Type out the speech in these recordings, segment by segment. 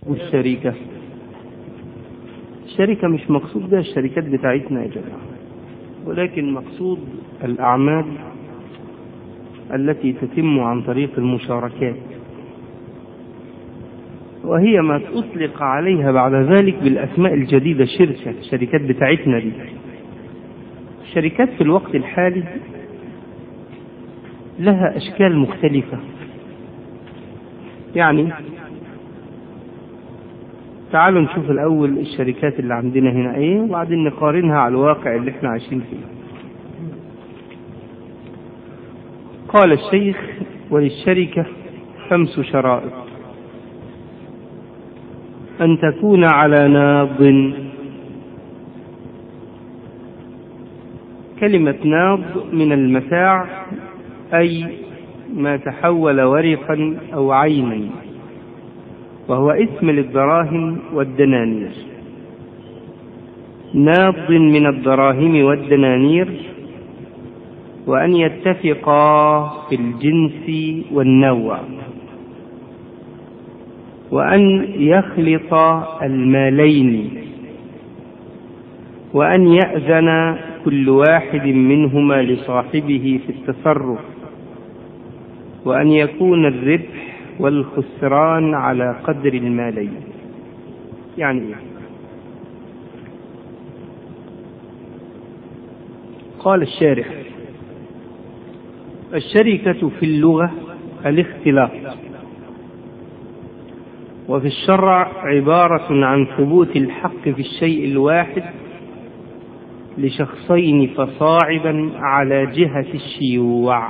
والشركة الشركة مش مقصود بها الشركات بتاعتنا يا جماعة ولكن مقصود الأعمال التي تتم عن طريق المشاركات وهي ما أطلق عليها بعد ذلك بالأسماء الجديدة شركة الشركات بتاعتنا دي الشركات في الوقت الحالي لها أشكال مختلفة يعني تعالوا نشوف الأول الشركات اللي عندنا هنا إيه وبعدين نقارنها على الواقع اللي احنا عايشين فيه قال الشيخ وللشركة خمس شرائط أن تكون على ناض كلمة ناض من المتاع أي ما تحول ورقا أو عينا وهو اسم للدراهم والدنانير ناض من الدراهم والدنانير وأن يتفقا في الجنس والنوع وأن يخلط المالين وأن يأذن كل واحد منهما لصاحبه في التصرف وأن يكون الربح والخسران على قدر المالين يعني إيه؟ قال الشارح الشركة في اللغة الاختلاط وفي الشرع عبارة عن ثبوت الحق في الشيء الواحد لشخصين فصاعدا على جهة الشيوع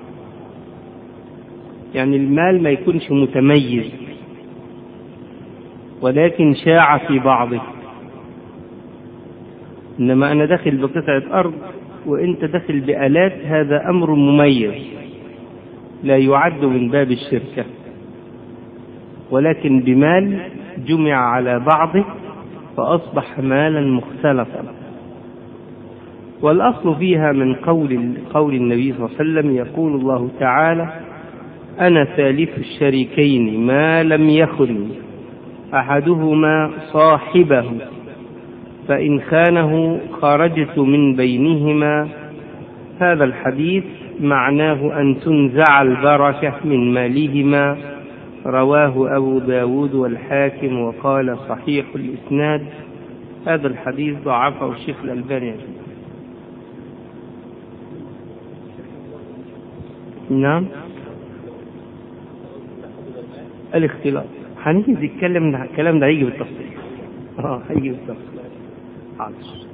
يعني المال ما يكونش متميز ولكن شاع في بعضه إنما أنا داخل بقطعة أرض وأنت داخل بآلات هذا أمر مميز لا يعد من باب الشركة ولكن بمال جمع على بعضه فأصبح مالا مختلفا والأصل فيها من قول قول النبي صلى الله عليه وسلم يقول الله تعالى أنا ثالث الشريكين ما لم يخن أحدهما صاحبه فإن خانه خرجت من بينهما هذا الحديث معناه أن تنزع البركة من مالهما رواه أبو داود والحاكم وقال صحيح الإسناد هذا الحديث ضعفه الشيخ الألباني نعم الاختلاط هنيجي نتكلم الكلام ده هيجي بالتفصيل اه هيجي بالتفصيل حاضر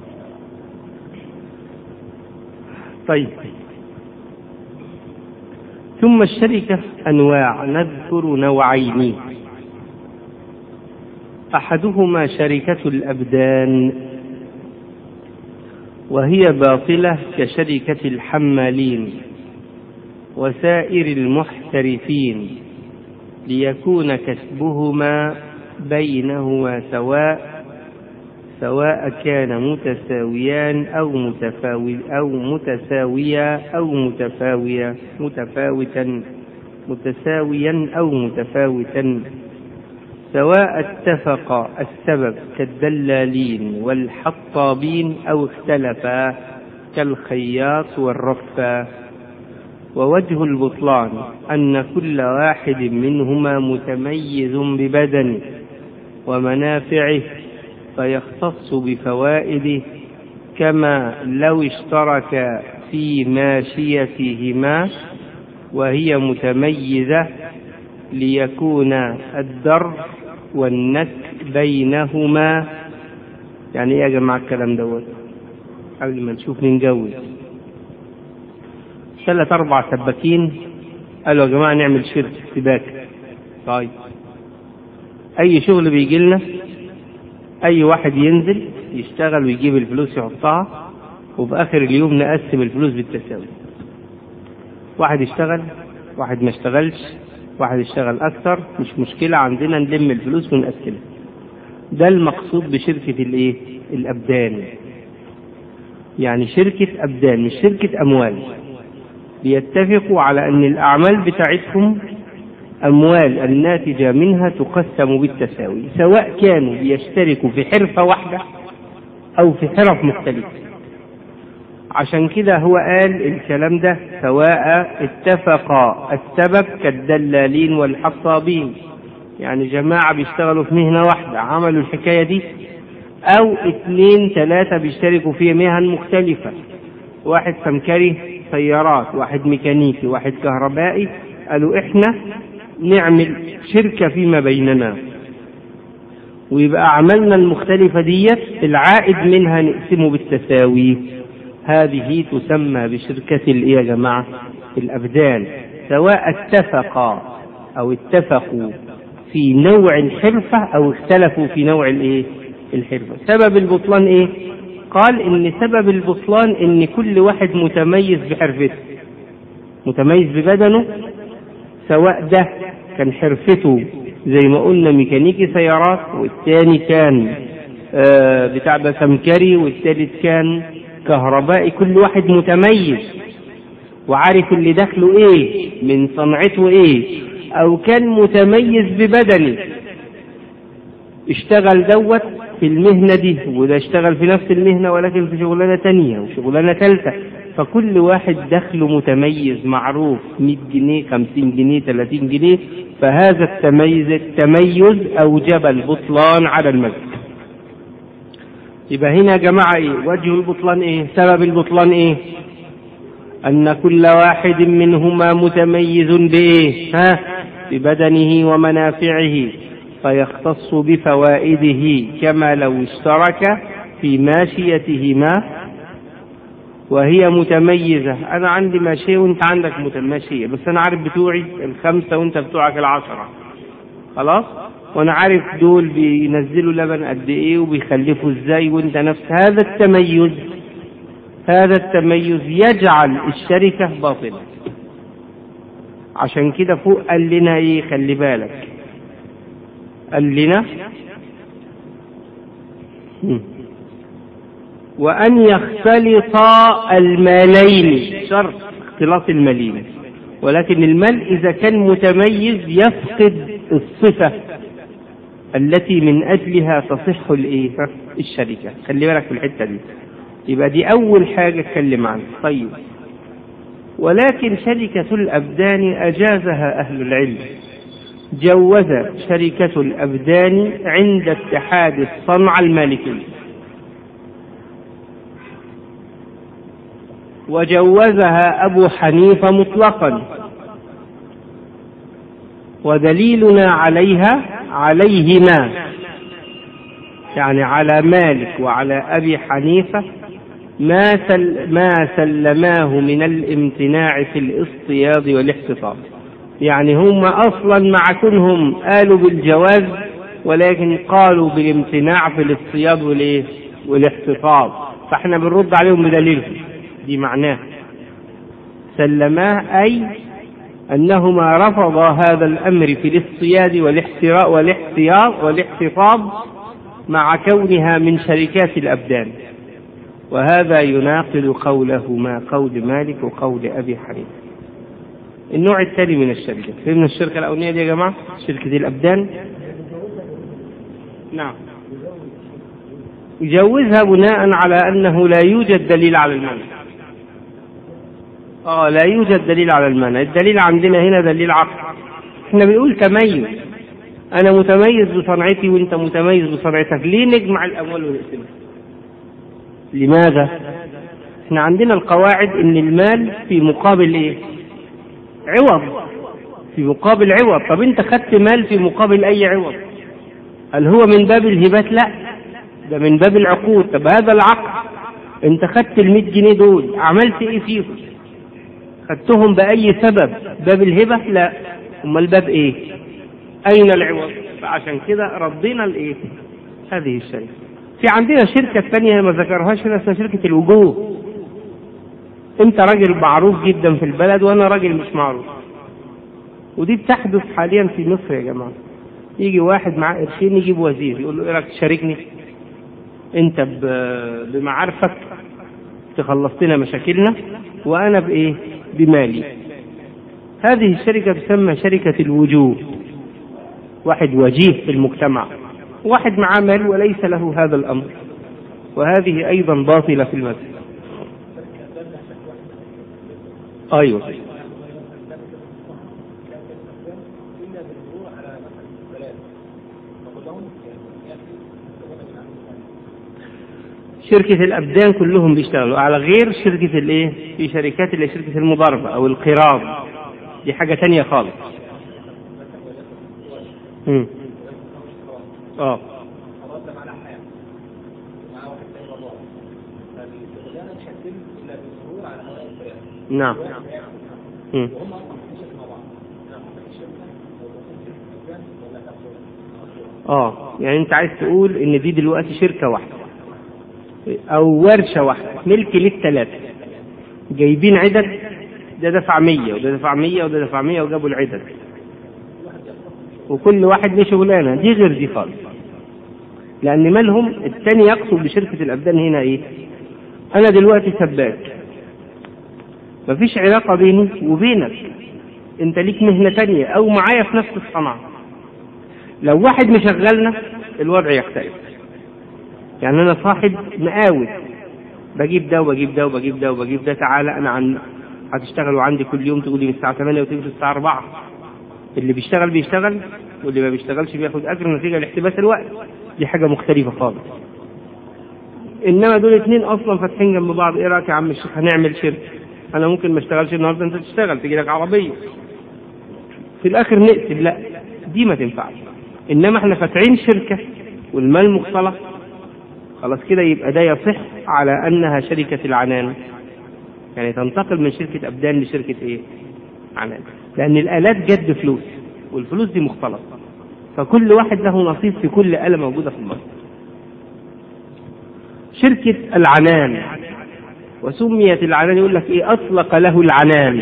طيب ثم الشركة أنواع نذكر نوعين أحدهما شركة الأبدان وهي باطلة كشركة الحمالين وسائر المحترفين ليكون كسبهما بينهما سواء سواء كان متساويان أو متفاوي أو متساويا أو متفاويا متفاوتا متساويا أو متفاوتا سواء اتفق السبب كالدلالين والحطابين أو اختلفا كالخياط والرفا ووجه البطلان أن كل واحد منهما متميز ببدنه ومنافعه فيختص بفوائده كما لو اشترك في ماشيتهما وهي متميزة ليكون الدر والنك بينهما يعني ايه يا جماعة الكلام دوت قبل ما نشوف نتجوز ثلاث أربع سباكين قالوا يا جماعة نعمل شركة سباكة طيب أي شغل بيجي لنا أي واحد ينزل يشتغل ويجيب الفلوس يحطها وفي آخر اليوم نقسم الفلوس بالتساوي واحد يشتغل واحد ما اشتغلش واحد يشتغل أكثر مش مشكلة عندنا نلم الفلوس ونقسمها ده المقصود بشركة الإيه؟ الأبدان يعني شركة أبدان مش شركة أموال بيتفقوا على أن الأعمال بتاعتهم أموال الناتجة منها تقسم بالتساوي سواء كانوا بيشتركوا في حرفة واحدة أو في حرف مختلفة عشان كده هو قال الكلام ده سواء اتفق السبب كالدلالين والحصابين يعني جماعة بيشتغلوا في مهنة واحدة عملوا الحكاية دي أو اثنين ثلاثة بيشتركوا في مهن مختلفة واحد سمكري سيارات واحد ميكانيكي واحد كهربائي قالوا احنا نعمل شركة فيما بيننا ويبقى أعمالنا المختلفة ديت العائد منها نقسمه بالتساوي هذه تسمى بشركة الإيه يا جماعة؟ الأبدان سواء اتفقا أو اتفقوا في نوع الحرفة أو اختلفوا في نوع الإيه؟ الحرفة سبب البطلان إيه؟ قال إن سبب البطلان إن كل واحد متميز بحرفته متميز ببدنه سواء ده كان حرفته زي ما قلنا ميكانيكي سيارات والتاني كان آه بتاع ده سمكري والتالت كان كهربائي كل واحد متميز وعارف اللي دخله ايه من صنعته ايه او كان متميز ببدنه اشتغل دوت في المهنة دي وده اشتغل في نفس المهنة ولكن في شغلانة تانية وشغلانة ثالثة فكل واحد دخله متميز معروف 100 جنيه 50 جنيه 30 جنيه فهذا التميز التميز أوجب البطلان على المسجد يبقى هنا يا جماعة إيه وجه البطلان إيه سبب البطلان إيه أن كل واحد منهما متميز بإيه ها ببدنه ومنافعه فيختص بفوائده كما لو اشترك في ماشيتهما وهي متميزة أنا عندي ماشية وأنت عندك ماشية بس أنا عارف بتوعي الخمسة وأنت بتوعك العشرة خلاص وأنا عارف دول بينزلوا لبن قد إيه وبيخلفوا إزاي وأنت نفس هذا التميز هذا التميز يجعل الشركة باطلة عشان كده فوق قال لنا إيه خلي بالك قال لنا وأن يختلطا المالين شرط اختلاط المالين ولكن المال إذا كان متميز يفقد الصفة التي من أجلها تصح الإيه؟ الشركة خلي بالك في الحتة دي يبقى دي أول حاجة اتكلم عنها طيب ولكن شركة الأبدان أجازها أهل العلم جوز شركة الأبدان عند اتحاد الصنعة المالكية وجوزها أبو حنيفة مطلقا ودليلنا عليها عليهما يعني على مالك وعلى أبي حنيفة ما, سل ما سلماه من الامتناع في الاصطياد والاحتفاظ يعني هم أصلا مع كونهم قالوا بالجواز ولكن قالوا بالامتناع في الاصطياد والايه والاحتفاظ فاحنا بنرد عليهم بدليلهم دي معناه سلماه أي أنهما رفضا هذا الأمر في الاصطياد والاحتراء والاحتياط والاحتفاظ مع كونها من شركات الأبدان وهذا يناقض قولهما قول مالك وقول أبي حنيفة النوع الثاني من الشركة فهمنا الشركة الأولانية دي يا جماعة شركة الأبدان نعم يجوزها بناء على أنه لا يوجد دليل على المنع اه لا يوجد دليل على المنع الدليل عندنا هنا دليل عقل احنا بنقول تميز انا متميز بصنعتي وانت متميز بصنعتك ليه نجمع الاموال ونقسمها لماذا احنا عندنا القواعد ان المال في مقابل ايه عوض في مقابل عوض طب انت خدت مال في مقابل اي عوض هل هو من باب الهبات لا ده من باب العقود طب هذا العقد انت خدت ال 100 جنيه دول عملت ايه فيهم خدتهم باي سبب باب الهبه لا امال الباب ايه اين العوض فعشان كده ردينا الايه هذه الشركه في عندنا شركه ثانيه ما ذكرهاش هنا اسمها شركه الوجوه انت راجل معروف جدا في البلد وانا راجل مش معروف ودي بتحدث حاليا في مصر يا جماعه يجي واحد معاه قرشين يجيب وزير يقول له ايه رايك تشاركني انت بمعارفك تخلص لنا مشاكلنا وانا بايه بمالي هذه الشركة تسمى شركة الوجوه واحد وجيه في المجتمع واحد معاه مال وليس له هذا الأمر وهذه أيضا باطلة في المذهب أيوة شركة الأبدان كلهم بيشتغلوا على غير شركة الإيه؟ في شركات اللي شركة المضاربة أو القراض دي حاجة تانية خالص. امم اه نعم مم. اه يعني انت عايز تقول ان دي دلوقتي شركة واحدة او ورشة واحدة ملك للثلاثة جايبين عدد ده دفع 100 وده دفع 100 وده دفع 100 وجابوا العدد وكل واحد له شغلانه دي غير دي خالص لان مالهم الثاني يقصد بشركه الابدان هنا ايه انا دلوقتي سباك مفيش علاقه بيني وبينك انت ليك مهنه تانية او معايا في نفس الصنعه لو واحد مشغلنا الوضع يختلف يعني انا صاحب مقاول بجيب ده وبجيب ده وبجيب ده وبجيب ده تعالى انا عن هتشتغلوا عندي كل يوم تقولي من الساعه 8 وتمشي الساعه 4 اللي بيشتغل بيشتغل واللي ما بيشتغلش بياخد اجر نتيجه لاحتباس الوقت دي حاجه مختلفه خالص انما دول اتنين اصلا فاتحين جنب بعض ايه رايك يا عم الشيخ هنعمل شركه انا ممكن ما اشتغلش النهارده انت تشتغل تجي لك عربيه في الاخر نقتل لا دي ما تنفعش انما احنا فاتحين شركه والمال مختلط خلاص كده يبقى ده يصح على انها شركه العنان يعني تنتقل من شركه ابدان لشركه ايه عنان لان الالات جد فلوس والفلوس دي مختلطه فكل واحد له نصيب في كل آلة موجودة في المصدر شركة العنان وسميت العنان يقول لك ايه اطلق له العنان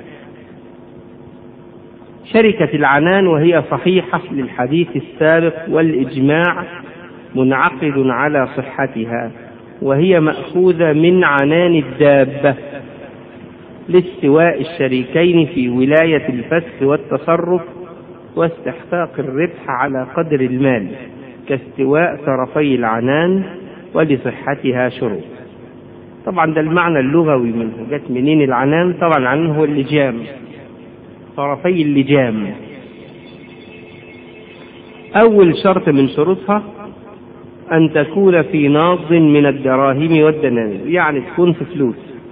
شركة العنان وهي صحيحة للحديث السابق والإجماع منعقد على صحتها وهي مأخوذة من عنان الدابة لاستواء الشريكين في ولاية الفسخ والتصرف واستحقاق الربح على قدر المال كاستواء طرفي العنان ولصحتها شروط طبعا ده المعنى اللغوي منه جت منين العنان طبعا العنان هو اللجام طرفي اللجام أول شرط من شروطها أن تكون في ناض من الدراهم والدنانير يعني تكون في فلوس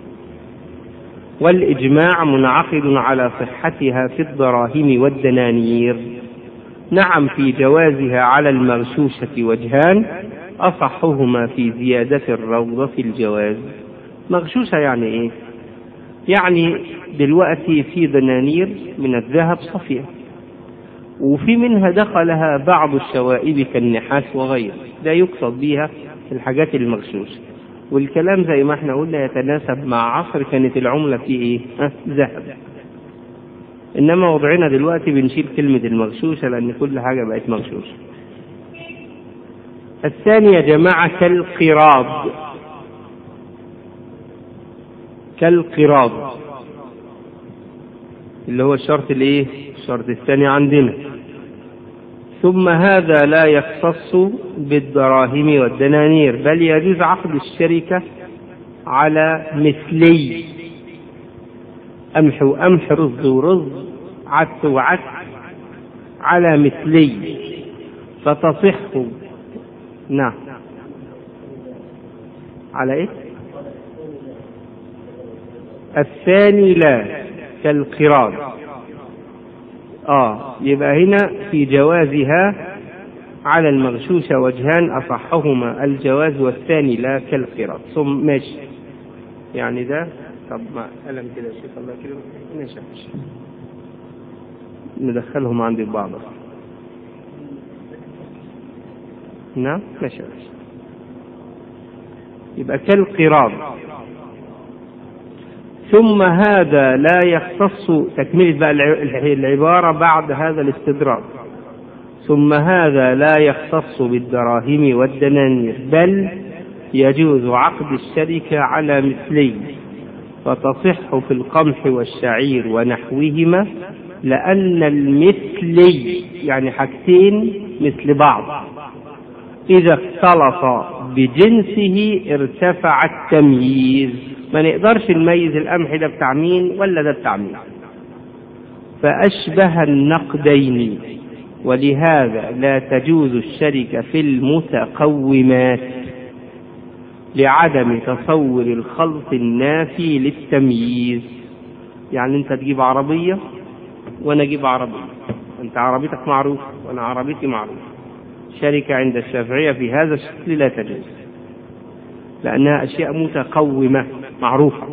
والإجماع منعقد على صحتها في الدراهم والدنانير نعم في جوازها على المغشوشة وجهان أصحهما في زيادة الروضة في الجواز مغشوشة يعني إيه؟ يعني دلوقتي في دنانير من الذهب صفية وفي منها دخلها بعض الشوائب كالنحاس وغيره ده يقصد بها الحاجات المغشوشة والكلام زي ما احنا قلنا يتناسب مع عصر كانت العملة فيه ايه؟ ها ذهب. انما وضعنا دلوقتي بنشيل كلمة المغشوشة لان كل حاجة بقت مغشوشة. الثاني يا جماعة كالقراض. كالقراض. اللي هو الشرط الايه؟ الشرط الثاني عندنا. ثم هذا لا يختص بالدراهم والدنانير بل يجوز عقد الشركة على مثلي قمح وقمح رز ورز عدس وعدس على مثلي فتصح نعم على ايه الثاني لا كالقراض اه يبقى هنا في جوازها على المغشوشة وجهان أصحهما الجواز والثاني لا كالقراض ثم ماشي يعني ده طب ما قلم كده شيخ الله كده ماشي ندخلهم عند بعض نعم ماشي يبقى كالقراض ثم هذا لا يختص تكملة بقى العبارة بعد هذا الاستدراك ثم هذا لا يختص بالدراهم والدنانير بل يجوز عقد الشركة على مثلي فتصح في القمح والشعير ونحوهما لأن المثلي يعني حاجتين مثل بعض إذا اختلط بجنسه ارتفع التمييز ما نقدرش نميز القمح ده بتاع مين ولا ده بتاع مين فأشبه النقدين ولهذا لا تجوز الشركة في المتقومات لعدم تصور الخلط النافي للتمييز يعني انت تجيب عربية وانا اجيب عربية انت عربيتك معروف وانا عربيتي معروف شركة عند الشافعية في هذا الشكل لا تجوز لأنها أشياء متقومة معروفة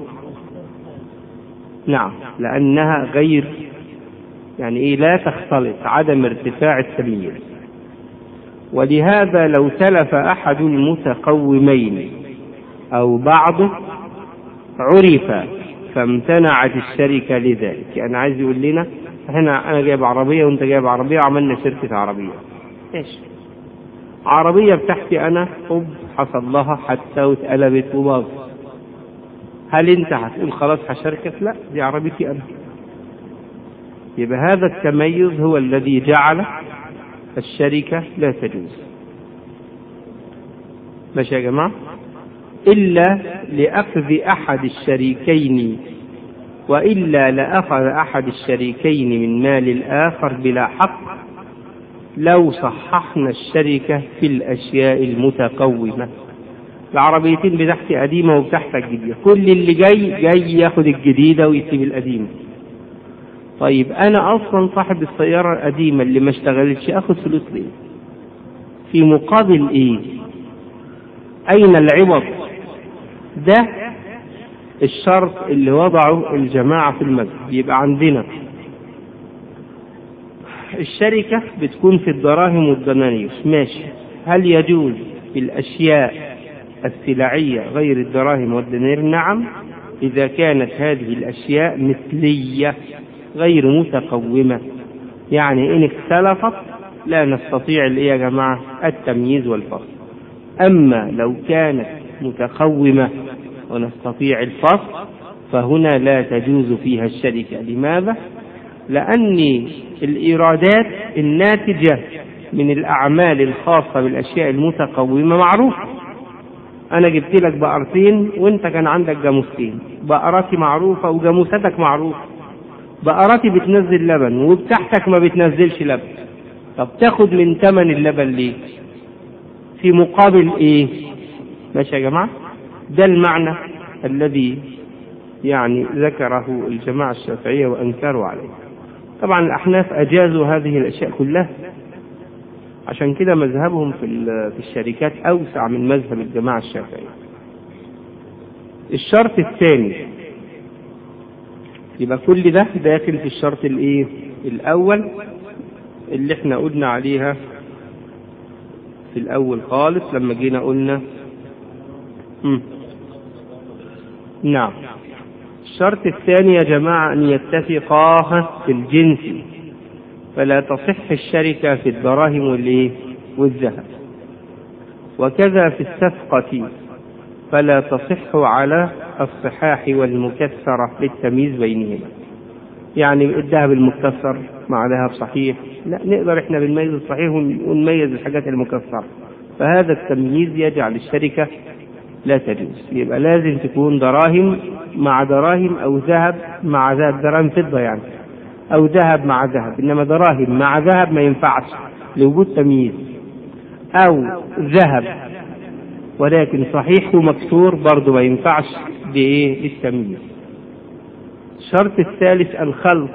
نعم لأنها غير يعني إيه لا تختلط عدم ارتفاع التمييز ولهذا لو تلف أحد المتقومين أو بعضه عرف فامتنعت الشركة لذلك يعني عايز يقول لنا هنا أنا جايب عربية وأنت جايب عربية وعملنا شركة عربية إيش عربية بتاعتي أنا حب حصل لها حتى واتقلبت وباظت هل أنت هتقول خلاص هشاركك؟ لا دي عربيتي أنا يبقى هذا التميز هو الذي جعل الشركة لا تجوز ماشي يا جماعة إلا لأخذ أحد الشريكين وإلا لأخذ أحد الشريكين من مال الآخر بلا حق لو صححنا الشركة في الأشياء المتقومة العربيتين بتاعتي قديمة وبتاعتك جديدة كل اللي جاي جاي ياخد الجديدة ويسيب القديمة طيب أنا أصلا صاحب السيارة القديمة اللي ما اشتغلتش أخد فلوس ليه في مقابل إيه أين العوض ده الشرط اللي وضعه الجماعة في المسجد يبقى عندنا الشركة بتكون في الدراهم والدنانير ماشي هل يجوز في الأشياء السلعية غير الدراهم والدنانير نعم إذا كانت هذه الأشياء مثلية غير متقومة يعني إن اختلفت لا نستطيع الإيه يا جماعة التمييز والفصل أما لو كانت متقومة ونستطيع الفصل فهنا لا تجوز فيها الشركة لماذا؟ لأن الإيرادات الناتجة من الأعمال الخاصة بالأشياء المتقومة معروفة أنا جبت لك بقرتين وأنت كان عندك جاموستين بقراتي معروفة وجاموستك معروفة بقراتي بتنزل لبن وبتاعتك ما بتنزلش لبن طب تاخد من ثمن اللبن ليه؟ في مقابل إيه؟ ماشي يا جماعة؟ ده المعنى الذي يعني ذكره الجماعة الشافعية وأنكروا عليه طبعا الأحناف أجازوا هذه الأشياء كلها عشان كده مذهبهم في في الشركات أوسع من مذهب الجماعة الشافعية الشرط الثاني يبقى كل ده داخل في الشرط الايه الاول اللي احنا قلنا عليها في الاول خالص لما جينا قلنا مم. نعم الشرط الثاني يا جماعة أن يتفقا في الجنس فلا تصح الشركة في الدراهم والإيه والذهب وكذا في السفقة فلا تصح على الصحاح والمكسرة للتمييز بينهما يعني الذهب المكسر مع ذهب صحيح لا نقدر احنا بنميز الصحيح ونميز الحاجات المكسرة فهذا التمييز يجعل الشركة لا تجوز يبقى لازم تكون دراهم مع دراهم أو ذهب مع ذهب دراهم فضة يعني أو ذهب مع ذهب إنما دراهم مع ذهب ما ينفعش لوجود تمييز أو ذهب ولكن صحيح ومكسور برضه ما ينفعش بإيه التمييز الشرط الثالث الخلط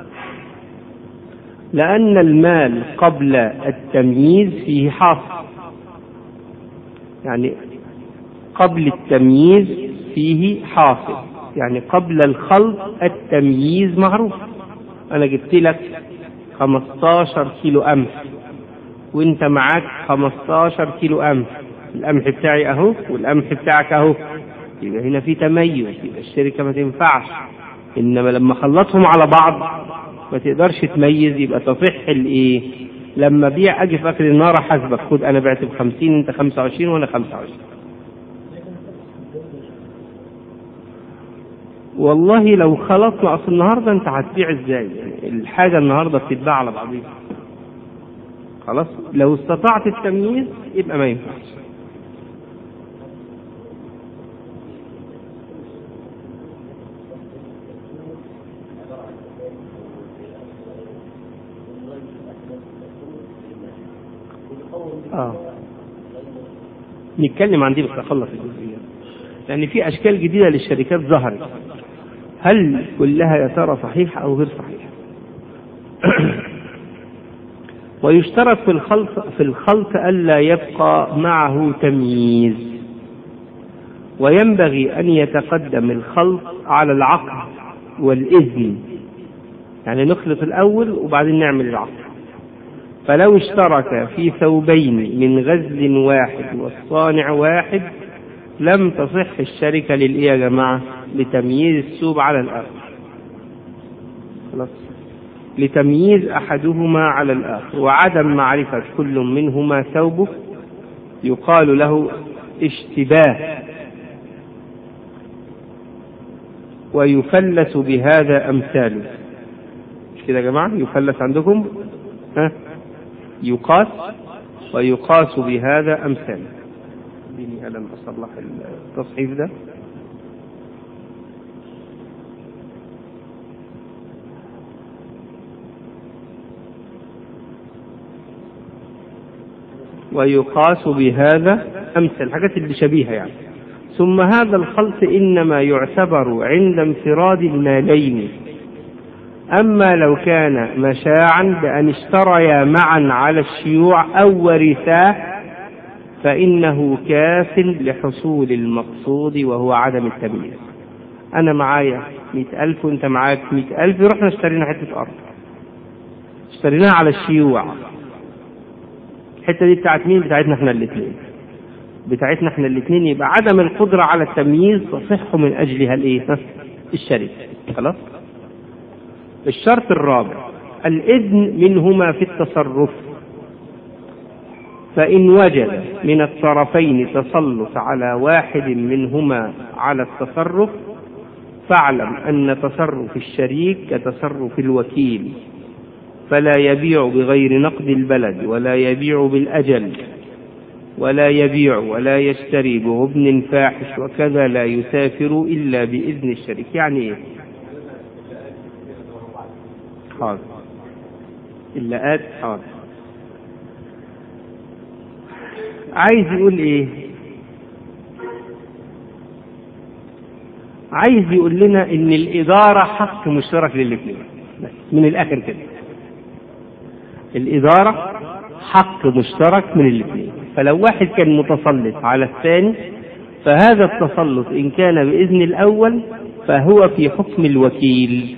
لأن المال قبل التمييز فيه حاصل يعني قبل التمييز فيه حاصل يعني قبل الخلط التمييز معروف أنا جبت لك 15 كيلو قمح وانت معاك 15 كيلو قمح القمح بتاعي اهو والقمح بتاعك اهو يبقى هنا في تميز يبقى الشركه ما تنفعش انما لما خلطهم على بعض ما تقدرش تميز يبقى تصح الايه لما بيع اجي في اخر النهار احاسبك خد انا بعت ب 50 انت 25 وانا 25 والله لو خلطنا اصل النهارده انت هتبيع ازاي؟ يعني الحاجه النهارده بتتباع على بعضيها. خلاص؟ لو استطعت التمييز يبقى ما ينفعش. اه نتكلم عن دي بس اخلص الجزئيه لان في اشكال جديده للشركات ظهرت هل كلها يا ترى صحيحه او غير صحيحه ويشترط في الخلط في الخلط الا يبقى معه تمييز وينبغي ان يتقدم الخلط على العقد والاذن يعني نخلط الاول وبعدين نعمل العقد فلو اشترك في ثوبين من غزل واحد والصانع واحد لم تصح الشركة للإيه يا جماعة؟ لتمييز الثوب على الآخر. خلاص؟ لتمييز أحدهما على الآخر وعدم معرفة كل منهما ثوبه يقال له اشتباه ويفلس بهذا أمثاله مش كده يا جماعة يفلس عندكم ها يقاس ويقاس بهذا أمثاله اديني قلم أصلح التصحيف ده ويقاس بهذا أمثل الحاجات اللي شبيهة يعني ثم هذا الخلط إنما يعتبر عند انفراد المالين أما لو كان مشاعا بأن اشتريا معا على الشيوع أو ورثاه فإنه كاف لحصول المقصود وهو عدم التمييز أنا معايا مئة ألف وأنت معاك مئة ألف رحنا اشترينا حتة أرض اشتريناها على الشيوع الحتة دي بتاعت مين بتاعتنا احنا الاثنين بتاعتنا احنا الاثنين يبقى عدم القدرة على التمييز تصح من أجلها الايه الشركة خلاص الشرط الرابع الإذن منهما في التصرف فإن وجد من الطرفين تسلط على واحد منهما على التصرف فاعلم أن تصرف الشريك كتصرف الوكيل فلا يبيع بغير نقد البلد ولا يبيع بالأجل ولا يبيع ولا يشتري بغبن فاحش وكذا لا يسافر إلا بإذن الشريك يعني إيه؟ حاضر اللاءات حاضر عايز يقول ايه عايز يقول لنا ان الاداره حق مشترك للاثنين من الاخر كده الاداره حق مشترك من الاثنين فلو واحد كان متسلط على الثاني فهذا التسلط ان كان باذن الاول فهو في حكم الوكيل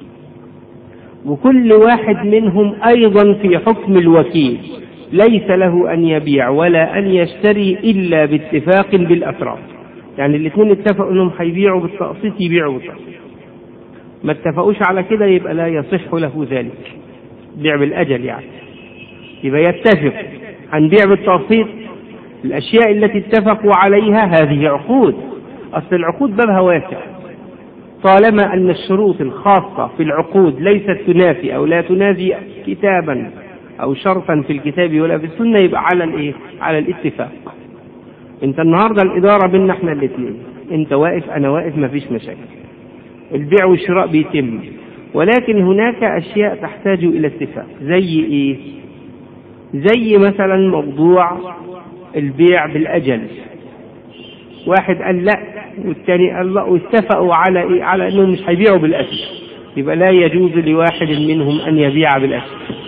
وكل واحد منهم ايضا في حكم الوكيل ليس له ان يبيع ولا ان يشتري الا باتفاق بالاطراف يعني الاثنين اتفقوا انهم هيبيعوا بالتقسيط يبيعوا بالتقسيط ما اتفقوش على كده يبقى لا يصح له ذلك بيع بالاجل يعني يبقى يتفق هنبيع بالتقسيط الاشياء التي اتفقوا عليها هذه عقود اصل العقود بابها واسع طالما أن الشروط الخاصة في العقود ليست تنافي أو لا تنافي كتابا أو شرطا في الكتاب ولا في السنة يبقى على الإيه؟ على الاتفاق. أنت النهاردة الإدارة بيننا إحنا الاثنين، أنت واقف أنا واقف ما فيش مشاكل. البيع والشراء بيتم، ولكن هناك أشياء تحتاج إلى اتفاق، زي إيه؟ زي مثلا موضوع البيع بالأجل. واحد قال لا والثاني قال لا واتفقوا على ايه؟ على انهم مش هيبيعوا بالاجل. يبقى لا يجوز لواحد منهم ان يبيع بالاجل.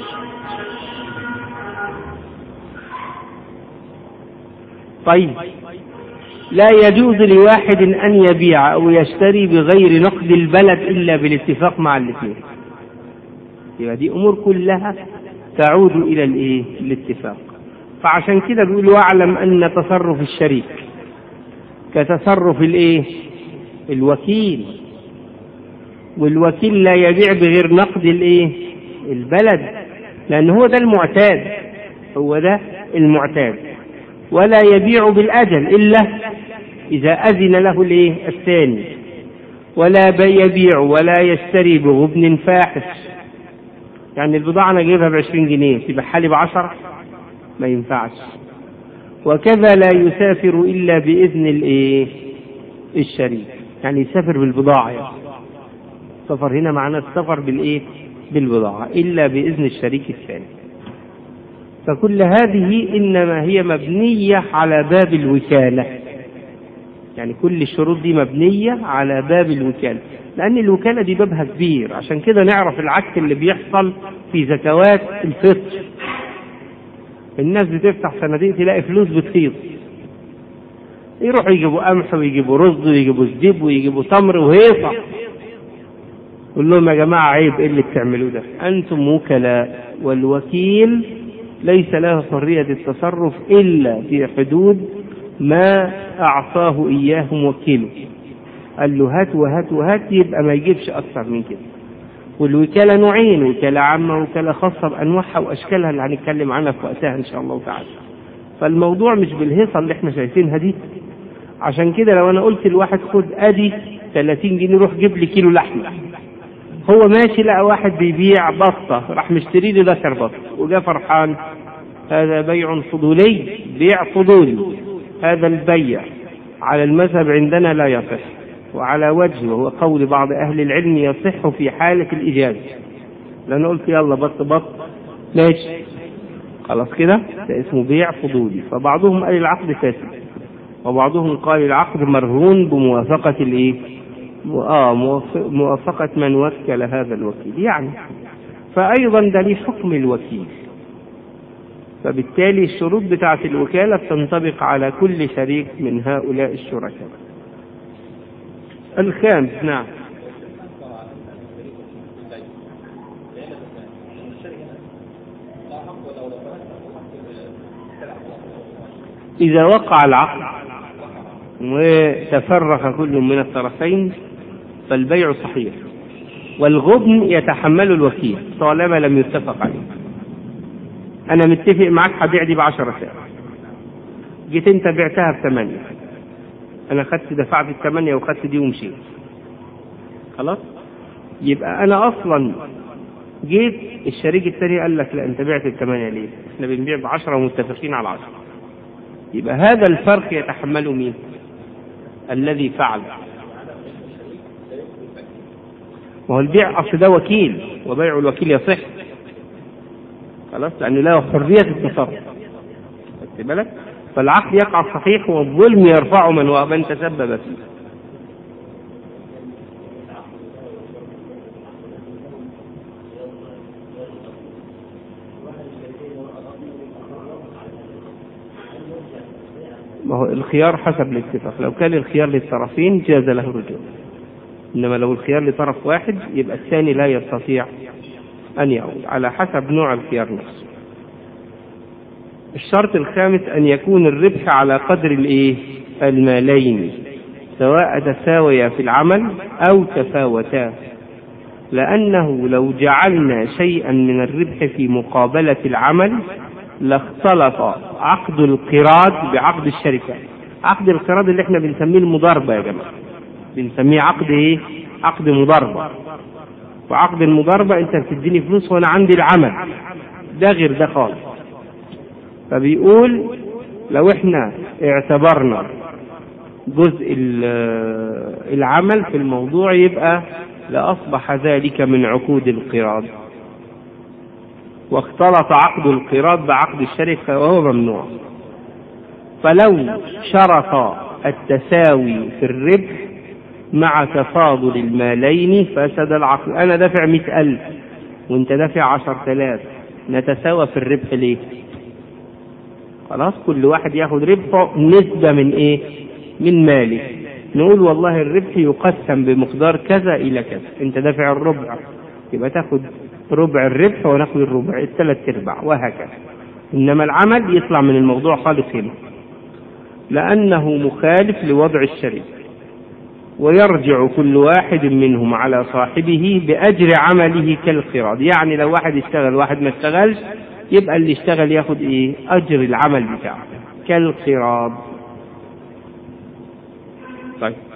طيب لا يجوز لواحد ان يبيع او يشتري بغير نقد البلد الا بالاتفاق مع الاثنين. يبقى دي امور كلها تعود الى الايه؟ الاتفاق. فعشان كده بيقول واعلم ان تصرف الشريك كتصرف الايه الوكيل والوكيل لا يبيع بغير نقد الايه البلد لان هو ده المعتاد هو ده المعتاد ولا يبيع بالاجل الا اذا اذن له الايه الثاني ولا يبيع ولا يشتري بغبن فاحش يعني البضاعة أنا جايبها بعشرين جنيه تبيعها لي بعشرة ما ينفعش وكذا لا يسافر إلا بإذن الإيه الشريك يعني يسافر بالبضاعة يعني. السفر هنا معناه السفر بالإيه بالبضاعة إلا بإذن الشريك الثاني فكل هذه إنما هي مبنية على باب الوكالة يعني كل الشروط دي مبنية على باب الوكالة لأن الوكالة دي بابها كبير عشان كده نعرف العك اللي بيحصل في زكوات الفطر الناس بتفتح صناديق تلاقي فلوس بتفيض يروحوا يجيبوا قمح ويجيبوا رز ويجيبوا زبيب ويجيبوا تمر وهيصة قول لهم يا جماعة عيب ايه اللي بتعملوه ده انتم وكلاء والوكيل ليس له حرية التصرف إلا في حدود ما أعطاه إياه موكله قال له هات وهات وهات يبقى ما يجيبش أكثر من كده والوكالة نوعين وكالة عامة وكالة خاصة بأنواعها وأشكالها اللي هنتكلم عنها في وقتها إن شاء الله تعالى فالموضوع مش بالهيصة اللي احنا شايفينها دي عشان كده لو أنا قلت لواحد خد أدي 30 جنيه روح جيب لي كيلو لحمة هو ماشي لقى واحد بيبيع بطة راح مشتري له ذكر بطة وجا فرحان هذا بيع فضولي بيع فضولي هذا البيع على المذهب عندنا لا يصح وعلى وجه وهو قول بعض أهل العلم يصح في حالة الإجازة لأن قلت يلا بط بط ماشي خلاص كده ده اسمه بيع فضولي فبعضهم قال العقد فاسد وبعضهم قال العقد مرهون بموافقة الايه؟ آه موافقة من وكل هذا الوكيل يعني فأيضا ده ليه حكم الوكيل فبالتالي الشروط بتاعة الوكالة تنطبق على كل شريك من هؤلاء الشركاء الخامس نعم إذا وقع العقد وتفرق كل من الطرفين فالبيع صحيح والغبن يتحمل الوكيل طالما لم يتفق عليه أنا متفق معاك هبيع دي بعشرة ساعة جيت أنت بعتها بثمانية أنا خدت دفعت الثمانية وخدت دي ومشيت خلاص يبقى أنا أصلا جيت الشريك الثاني قال لك لا أنت بعت الثمانية ليه؟ إحنا بنبيع بعشرة ومتفقين على عشرة يبقى هذا الفرق يتحمله مين؟ الذي فعل وهو البيع أصل ده وكيل وبيع الوكيل يصح خلاص لأنه له حرية التصرف خدت بالك فالعقد يقع صحيح والظلم يرفع من ومن تسبب فيه ما هو الخيار حسب الاتفاق لو كان الخيار للطرفين جاز له الرجوع انما لو الخيار لطرف واحد يبقى الثاني لا يستطيع ان يعود على حسب نوع الخيار نفسه الشرط الخامس ان يكون الربح على قدر الايه المالين سواء تساويا في العمل او تفاوتا لانه لو جعلنا شيئا من الربح في مقابله العمل لاختلط عقد القراض بعقد الشركة عقد القراض اللي احنا بنسميه المضاربة يا جماعة بنسميه عقد ايه عقد مضاربة وعقد المضاربة انت بتديني فلوس وانا عندي العمل ده غير ده خالص فبيقول لو احنا اعتبرنا جزء العمل في الموضوع يبقى لأصبح ذلك من عقود القراض واختلط عقد القراض بعقد الشركة وهو ممنوع فلو شرط التساوي في الربح مع تفاضل المالين فسد العقد أنا دافع مئة ألف وانت دافع عشر تلاف نتساوى في الربح ليه خلاص كل واحد ياخد ربحه نسبة من ايه من ماله نقول والله الربح يقسم بمقدار كذا إلى كذا أنت دافع الربع يبقى تاخد ربع الربح وناخد الربع الثلاث ارباع وهكذا انما العمل يطلع من الموضوع خالص هنا لانه مخالف لوضع الشريك ويرجع كل واحد منهم على صاحبه باجر عمله كالقراض يعني لو واحد اشتغل واحد ما اشتغلش يبقى اللي اشتغل ياخد ايه اجر العمل بتاعه كالقراض طيب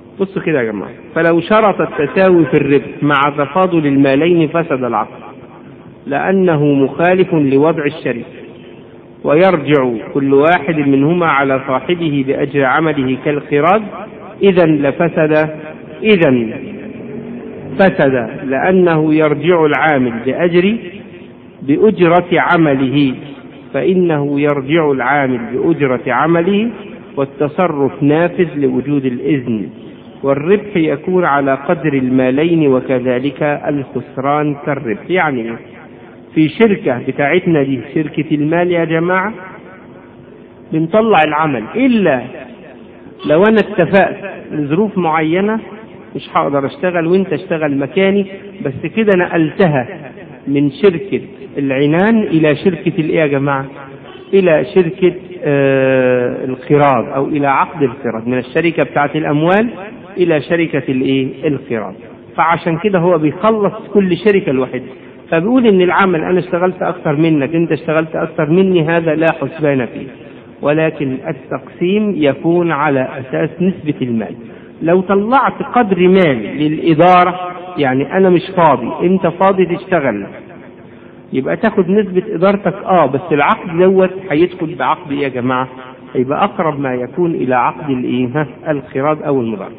بصوا كده يا جماعة فلو شرط التساوي في الربح مع تفاضل المالين فسد العقد لأنه مخالف لوضع الشريك ويرجع كل واحد منهما على صاحبه بأجر عمله كالخراج إذا لفسد إذا فسد لأنه يرجع العامل بأجر بأجرة عمله فإنه يرجع العامل بأجرة عمله والتصرف نافذ لوجود الإذن والربح يكون على قدر المالين وكذلك الخسران كالربح يعني في شركة بتاعتنا دي شركة المال يا جماعة بنطلع العمل إلا لو أنا اتفقت لظروف معينة مش هقدر اشتغل وانت اشتغل مكاني بس كده نقلتها من شركة العنان إلى شركة الإيه يا جماعة؟ إلى شركة آه القراض أو إلى عقد القراض من الشركة بتاعت الأموال إلى شركة الإيه؟ القراض فعشان كده هو بيخلص كل شركة لوحدها فبيقول إن العمل أنا اشتغلت أكثر منك أنت اشتغلت أكثر مني هذا لا حسبان فيه ولكن التقسيم يكون على أساس نسبة المال لو طلعت قدر مال للإدارة يعني أنا مش فاضي أنت فاضي تشتغل يبقى تاخد نسبة إدارتك آه بس العقد دوت هيدخل بعقد إيه يا جماعة؟ هيبقى أقرب ما يكون إلى عقد الإيه؟ القراض أو المضاربة.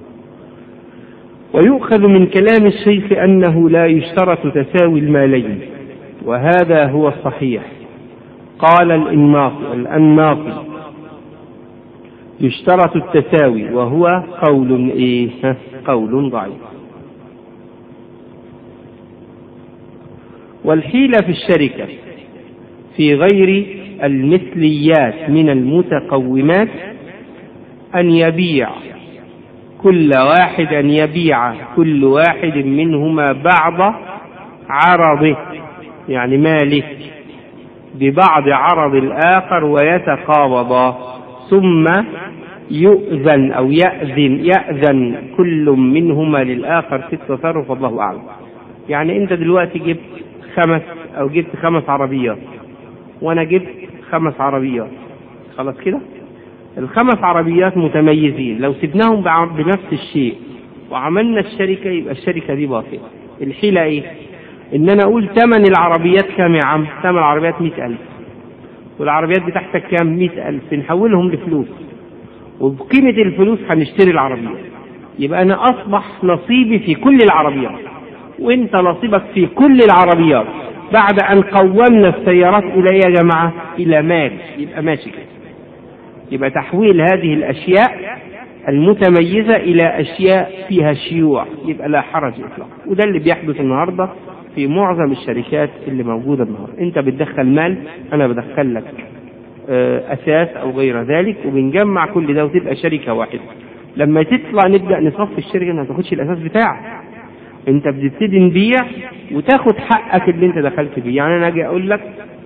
ويؤخذ من كلام الشيخ أنه لا يشترط تساوي المالين وهذا هو الصحيح قال الإنماطي الأنماطي يشترط التساوي وهو قول إيه؟ قول ضعيف والحيلة في الشركة في غير المثليات من المتقومات أن يبيع كل واحد أن يبيع كل واحد منهما بعض عرضه يعني ماله ببعض عرض الآخر ويتقابضا ثم يؤذن أو يأذن يأذن كل منهما للآخر في التصرف والله أعلم يعني أنت دلوقتي جبت خمس أو جبت خمس عربيات وأنا جبت خمس عربيات خلاص كده الخمس عربيات متميزين لو سبناهم بنفس الشيء وعملنا الشركة يبقى الشركة دي باطلة الحيلة ايه ان انا اقول ثمن العربيات كام يا عم ثمن العربيات مئة الف والعربيات بتاعتك كام مئة الف نحولهم لفلوس وبقيمة الفلوس هنشتري العربيات يبقى انا اصبح نصيبي في كل العربيات وانت نصيبك في كل العربيات بعد ان قومنا السيارات الى ايه يا جماعة الى مال يبقى ماشي كده يبقى تحويل هذه الأشياء المتميزة إلى أشياء فيها شيوع يبقى لا حرج إطلاقا وده اللي بيحدث النهاردة في معظم الشركات اللي موجودة النهاردة أنت بتدخل مال أنا بدخل لك أساس أو غير ذلك وبنجمع كل ده وتبقى شركة واحدة لما تطلع نبدأ نصفي الشركة ما تاخدش الأساس بتاعك أنت بتبتدي نبيع وتاخد حقك اللي أنت دخلت بيه يعني أنا أجي أقول لك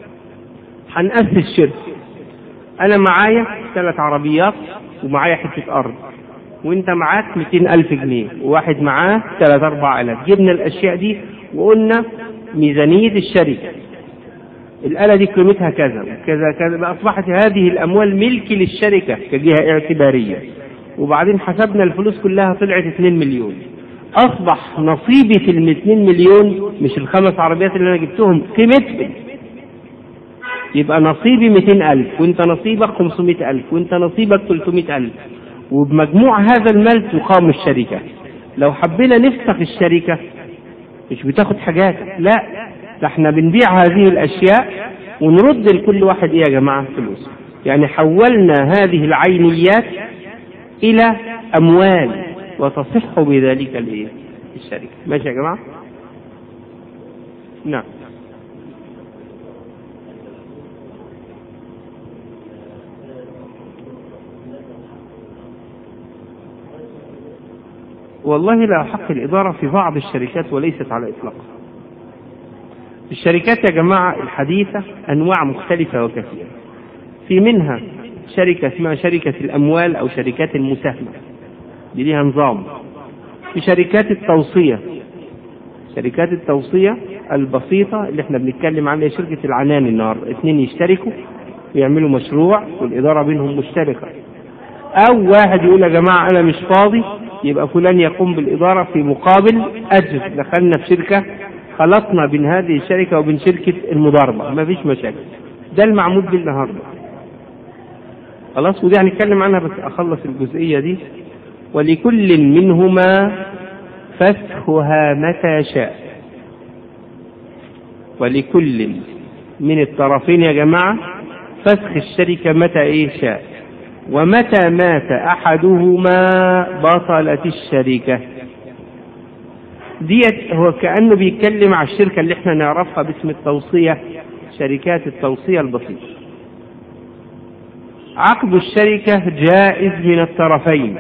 هنأسس شركة أنا معايا ثلاث عربيات ومعايا حتة أرض وأنت معاك 200 ألف جنيه وواحد معاه ثلاث أربع آلاف جبنا الأشياء دي وقلنا ميزانية الشركة الآلة دي قيمتها كذا وكذا كذا بقى أصبحت هذه الأموال ملك للشركة كجهة اعتبارية وبعدين حسبنا الفلوس كلها طلعت 2 مليون أصبح نصيبي في ال 2 مليون مش الخمس عربيات اللي أنا جبتهم قيمتهم يبقى نصيبي 200 ألف وانت نصيبك 500 ألف وانت نصيبك 300 ألف وبمجموع هذا المال تقام الشركة لو حبينا نفسخ الشركة مش بتاخد حاجات لا ده احنا بنبيع هذه الأشياء ونرد لكل واحد ايه يا جماعة فلوس يعني حولنا هذه العينيات إلى أموال وتصح بذلك الايه الشركة ماشي يا جماعة نعم والله لا حق الإدارة في بعض الشركات وليست على إطلاقها الشركات يا جماعة الحديثة أنواع مختلفة وكثيرة في منها شركة اسمها شركة الأموال أو شركات المساهمة دي ليها نظام في شركات التوصية شركات التوصية البسيطة اللي احنا بنتكلم عنها شركة العنان النهاردة اثنين يشتركوا ويعملوا مشروع والإدارة بينهم مشتركة أو واحد يقول يا جماعة أنا مش فاضي يبقى فلان يقوم بالإدارة في مقابل أجر دخلنا في شركة خلطنا بين هذه الشركة وبين شركة المضاربة ما فيش مشاكل ده المعمول به النهارده خلاص ودي هنتكلم عنها بس أخلص الجزئية دي ولكل منهما فسخها متى شاء ولكل من الطرفين يا جماعة فسخ الشركة متى إيه شاء ومتى مات أحدهما بطلت الشركة ديت هو كأنه بيتكلم على الشركة اللي احنا نعرفها باسم التوصية شركات التوصية البسيطة عقد الشركة جائز من الطرفين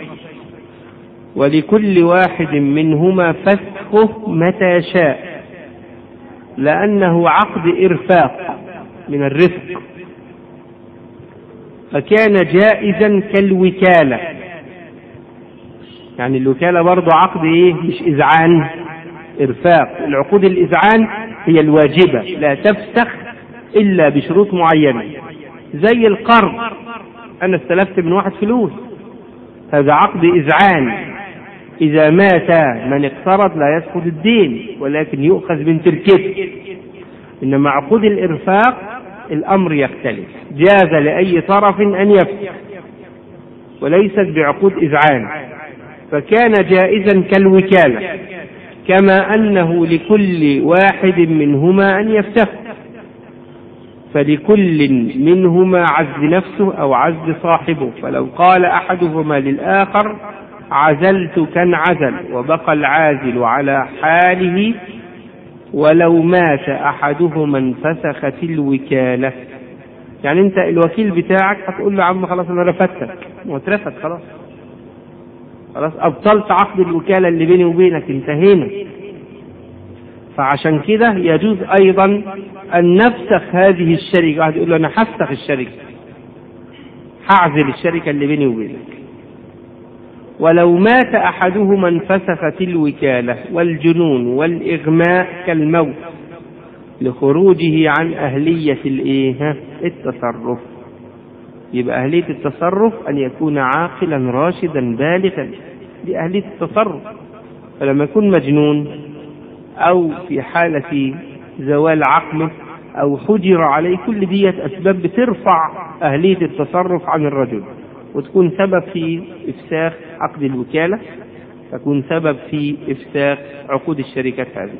ولكل واحد منهما فسخه متى شاء لأنه عقد إرفاق من الرفق فكان جائزا كالوكالة يعني الوكالة برضه عقد إيه مش إذعان إرفاق العقود الإذعان هي الواجبة لا تفسخ إلا بشروط معينة زي القرض أنا استلفت من واحد فلوس هذا عقد إذعان إذا مات من اقترض لا يسقط الدين ولكن يؤخذ من تركته إنما عقود الإرفاق الأمر يختلف جاز لأي طرف أن يفسخ وليست بعقود إذعان فكان جائزا كالوكالة كما أنه لكل واحد منهما أن يفسخ فلكل منهما عز نفسه أو عز صاحبه فلو قال أحدهما للآخر عزلت كانعزل وبقى العازل على حاله ولو مات أحدهما انفسخت الوكالة يعني أنت الوكيل بتاعك هتقول له يا عم خلاص أنا رفدتك واترفد خلاص خلاص أبطلت عقد الوكالة اللي بيني وبينك انتهينا فعشان كده يجوز أيضا أن نفسخ هذه الشركة واحد يقول له أنا هفسخ الشركة هعزل الشركة اللي بيني وبينك ولو مات أحدهما انفسخت الوكالة والجنون والإغماء كالموت لخروجه عن أهلية الإيه؟ التصرف يبقى أهلية التصرف أن يكون عاقلا راشدا بالغا دي أهلية التصرف فلما يكون مجنون أو في حالة زوال عقله أو حجر عليه كل ديت أسباب بترفع أهلية التصرف عن الرجل وتكون سبب في إفساخ عقد الوكالة تكون سبب في إفساخ عقود الشركات هذه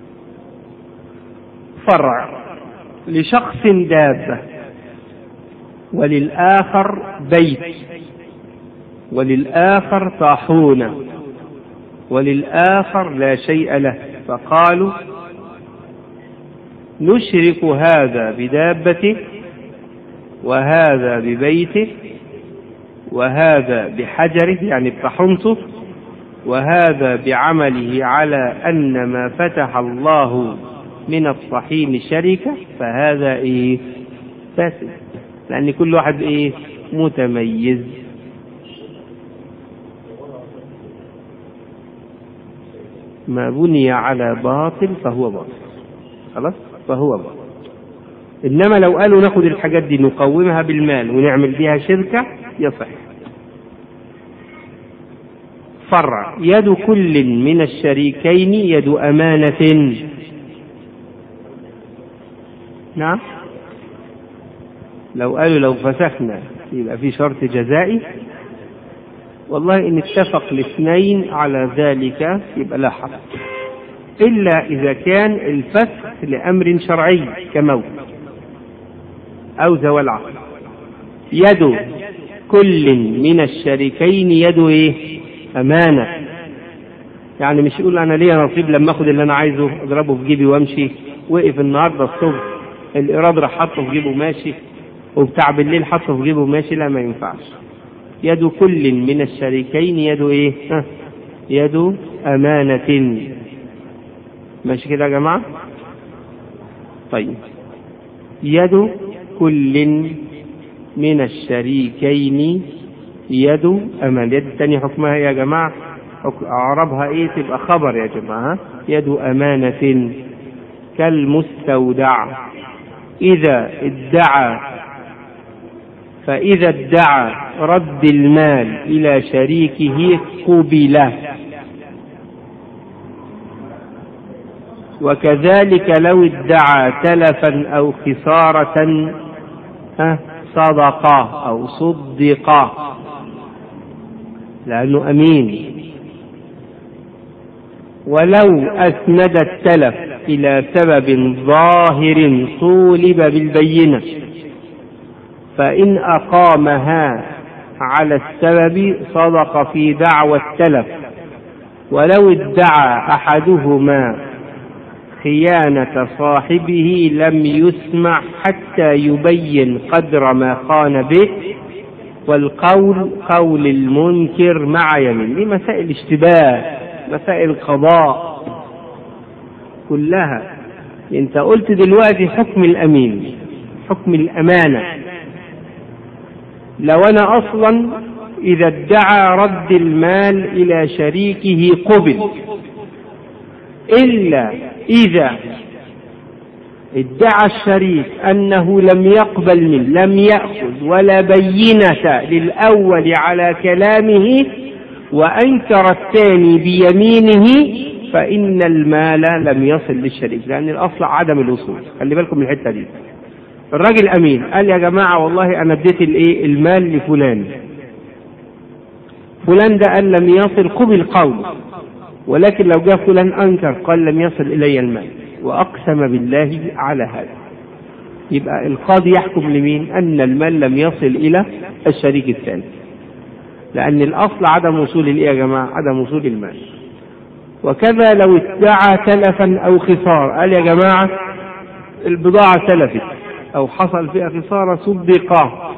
فرع لشخص دابة وللآخر بيت وللآخر طاحونة وللآخر لا شيء له فقالوا نشرك هذا بدابته وهذا ببيته وهذا بحجره يعني بطحنته وهذا بعمله على أن ما فتح الله من الطحين شركة فهذا إيه فاسد لأن كل واحد إيه متميز ما بني على باطل فهو باطل خلاص فهو باطل إنما لو قالوا ناخد الحاجات دي نقومها بالمال ونعمل بيها شركة يصح فرع يد كل من الشريكين يد أمانة نعم لو قالوا لو فسخنا يبقى في شرط جزائي والله إن اتفق الاثنين على ذلك يبقى لا حرج إلا إذا كان الفسخ لأمر شرعي كموت أو زوال عقل يد كل من الشريكين يد إيه؟ أمانة يعني مش يقول أنا ليا نصيب لما آخد اللي أنا عايزه أضربه في جيبي وأمشي وقف النهارده الصبح الإيراد راح حاطه في جيبه ماشي وبتاع بالليل حاطه في جيبه ماشي لا ما ينفعش يد كل من الشريكين يد إيه؟ ها يد أمانة ماشي كده يا جماعة؟ طيب يد كل من الشريكين يد أمان اليد الثانية حكمها إيه يا جماعة أعربها إيه تبقى خبر يا جماعة يد أمانة كالمستودع إذا ادعى فإذا ادعى رد المال إلى شريكه قبل وكذلك لو ادعى تلفا أو خسارة صدقا أو صدقا لأنه أمين ولو أسند التلف إلى سبب ظاهر طولب بالبينة فإن أقامها على السبب صدق في دعوى التلف ولو ادعى أحدهما خيانة صاحبه لم يسمع حتى يبين قدر ما خان به والقول قول المنكر مع يمين دي مسائل اشتباه مسائل قضاء كلها انت قلت دلوقتي حكم الامين حكم الامانه لو انا اصلا اذا ادعى رد المال الى شريكه قبل الا اذا ادعى الشريك انه لم يقبل منه لم ياخذ ولا بينه للاول على كلامه وانكر الثاني بيمينه فان المال لم يصل للشريك لان الاصل عدم الوصول خلي بالكم من الحته دي الراجل امين قال يا جماعه والله انا اديت الايه المال لفلان فلان ده قال لم يصل قبل قوله ولكن لو جاء فلان انكر قال لم يصل الي المال واقسم بالله على هذا يبقى القاضي يحكم لمين ان المال لم يصل الى الشريك الثاني لان الاصل عدم وصول الايه يا جماعه عدم وصول المال وكذا لو ادعى تلفا او خسار قال يا جماعه البضاعه تلفت أو حصل فيها خسارة صدقا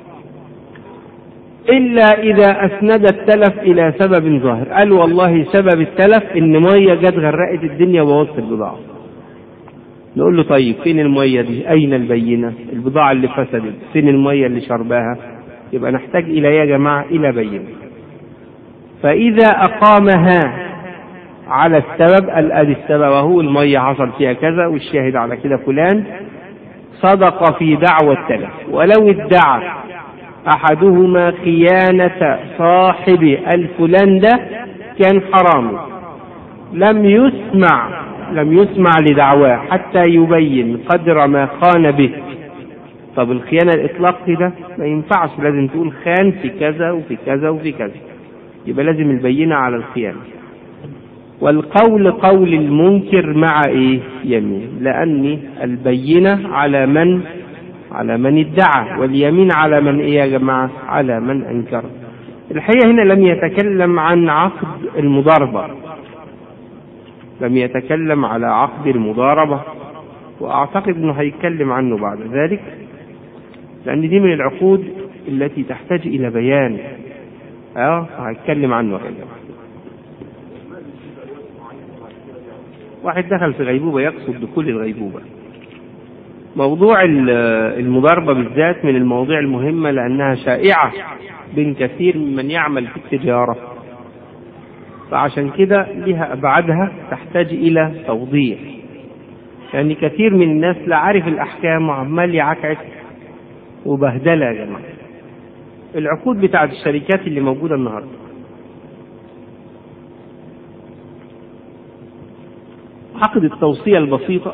إلا إذا أسند التلف إلى سبب ظاهر قال والله سبب التلف إن مية جت غرقت الدنيا ووصلت البضاعة نقول له طيب فين المية دي أين البينة البضاعة اللي فسدت فين المية اللي شرباها يبقى نحتاج إلى يا جماعة إلى بينة فإذا أقامها على السبب قال أدي السبب وهو المية حصل فيها كذا والشاهد على كده فلان صدق في دعوى التلف ولو ادعى احدهما خيانة صاحب الفلان ده كان حرام لم يسمع لم يسمع لدعواه حتى يبين قدر ما خان به طب الخيانة الإطلاق ده ما ينفعش لازم تقول خان في كذا وفي كذا وفي كذا يبقى لازم البينة على الخيانة والقول قول المنكر مع ايه يمين لان البينه على من على من ادعى واليمين على من ايه يا جماعه على من انكر الحقيقه هنا لم يتكلم عن عقد المضاربه لم يتكلم على عقد المضاربه واعتقد انه هيتكلم عنه بعد ذلك لان دي من العقود التي تحتاج الى بيان اه هيتكلم عنه يا جماعه واحد دخل في غيبوبة يقصد دخول الغيبوبة موضوع المضاربة بالذات من المواضيع المهمة لأنها شائعة بين كثير ممن يعمل في التجارة فعشان كده لها أبعادها تحتاج إلى توضيح يعني كثير من الناس لا عارف الأحكام وعمال يعكعك وبهدلة يا جماعة العقود بتاعت الشركات اللي موجودة النهارده عقد التوصية البسيطة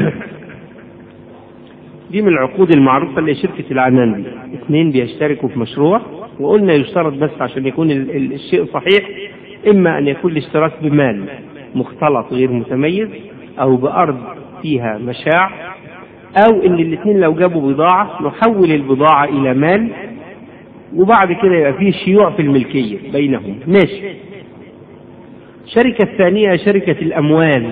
دي من العقود المعروفة اللي شركة العنان دي اثنين بيشتركوا في مشروع وقلنا يشترط بس عشان يكون الشيء صحيح إما أن يكون الاشتراك بمال مختلط غير متميز أو بأرض فيها مشاع أو إن الاثنين لو جابوا بضاعة نحول البضاعة إلى مال وبعد كده يبقى فيه شيوع في الملكية بينهم ماشي الشركة الثانية شركة الأموال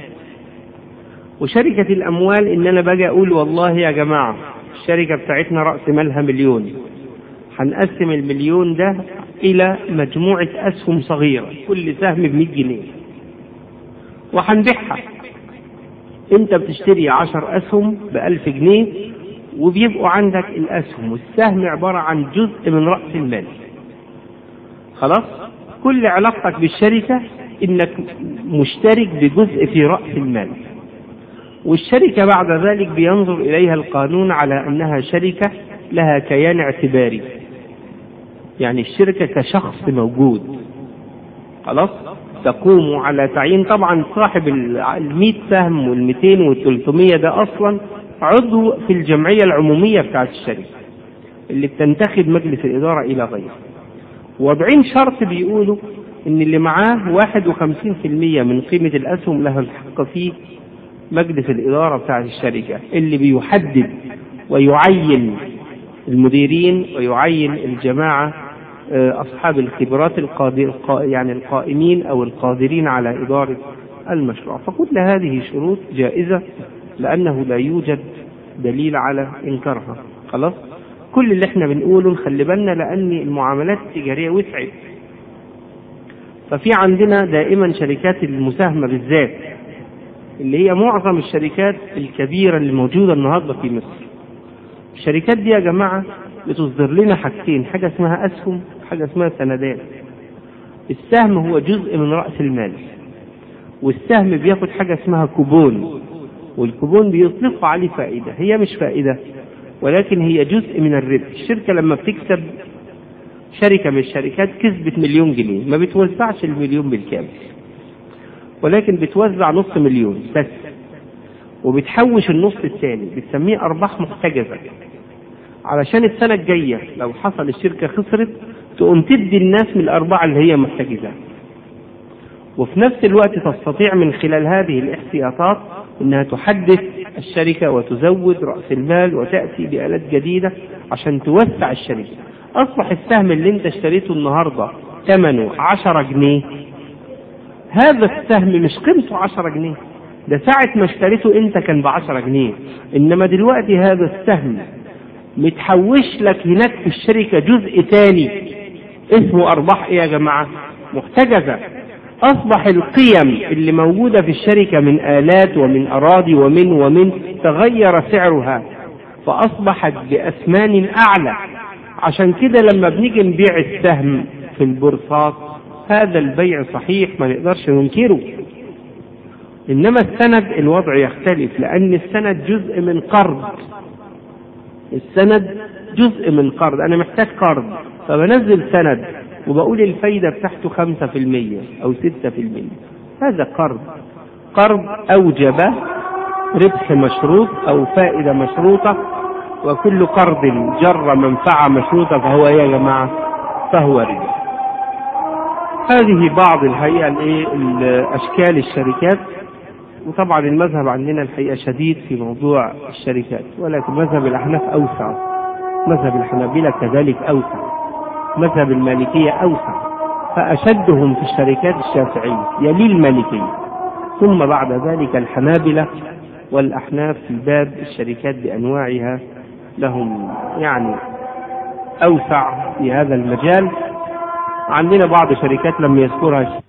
وشركة الأموال إن أنا باجي أقول والله يا جماعة الشركة بتاعتنا رأس مالها مليون هنقسم المليون ده إلى مجموعة أسهم صغيرة كل سهم ب 100 جنيه وهنبيعها أنت بتشتري 10 أسهم ب 1000 جنيه وبيبقوا عندك الأسهم والسهم عبارة عن جزء من رأس المال خلاص كل علاقتك بالشركة إنك مشترك بجزء في رأس المال والشركة بعد ذلك بينظر إليها القانون على أنها شركة لها كيان اعتباري يعني الشركة كشخص موجود خلاص تقوم على تعيين طبعا صاحب ال سهم وال 200 وال 300 ده اصلا عضو في الجمعيه العموميه بتاعت الشركه اللي بتنتخب مجلس الاداره الى غيره وضعين شرط بيقولوا ان اللي معاه 51% من قيمه الاسهم له الحق في مجلس الاداره بتاعت الشركه اللي بيحدد ويعين المديرين ويعين الجماعه أصحاب الخبرات القادر يعني القائمين أو القادرين على إدارة المشروع فكل هذه شروط جائزة لأنه لا يوجد دليل على إنكارها خلاص كل اللي احنا بنقوله نخلي بالنا لأن المعاملات التجارية وسعت ففي عندنا دائما شركات المساهمة بالذات اللي هي معظم الشركات الكبيرة اللي موجودة النهاردة في مصر الشركات دي يا جماعة بتصدر لنا حاجتين حاجة اسمها أسهم حاجة اسمها سندات السهم هو جزء من رأس المال والسهم بياخد حاجة اسمها كوبون والكوبون بيطلقوا عليه فائدة هي مش فائدة ولكن هي جزء من الربح الشركة لما بتكسب شركة من الشركات كسبت مليون جنيه ما بتوزعش المليون بالكامل ولكن بتوزع نص مليون بس وبتحوش النص الثاني بتسميه أرباح محتجزة علشان السنة الجاية لو حصل الشركة خسرت تقوم تدي الناس من الأربعة اللي هي محتجزة وفي نفس الوقت تستطيع من خلال هذه الاحتياطات انها تحدث الشركة وتزود رأس المال وتأتي بآلات جديدة عشان توسع الشركة أصبح السهم اللي انت اشتريته النهاردة ثمنه عشرة جنيه هذا السهم مش قيمته عشرة جنيه ده ساعة ما اشتريته انت كان بعشرة جنيه انما دلوقتي هذا السهم متحوش لك هناك في الشركة جزء تاني اسمه أرباح إيه يا جماعة؟ محتجزة أصبح القيم اللي موجودة في الشركة من آلات ومن أراضي ومن ومن تغير سعرها فأصبحت بأثمان أعلى عشان كده لما بنيجي نبيع السهم في البورصات هذا البيع صحيح ما نقدرش ننكره إنما السند الوضع يختلف لأن السند جزء من قرض السند جزء من قرض أنا محتاج قرض فبنزل سند وبقول الفايدة بتاعته خمسة في المية أو ستة في المية هذا قرض قرض أوجب ربح مشروط أو فائدة مشروطة وكل قرض جر منفعة مشروطة فهو يا جماعة فهو ربا هذه بعض الحقيقة الايه أشكال الشركات وطبعا المذهب عندنا الحقيقة شديد في موضوع الشركات ولكن مذهب الأحناف أوسع مذهب الحنابلة كذلك أوسع مذهب المالكية أوسع فأشدهم في الشركات الشافعية يلي المالكية ثم بعد ذلك الحنابلة والأحناف في باب الشركات بأنواعها لهم يعني أوسع في هذا المجال عندنا بعض شركات لم يذكرها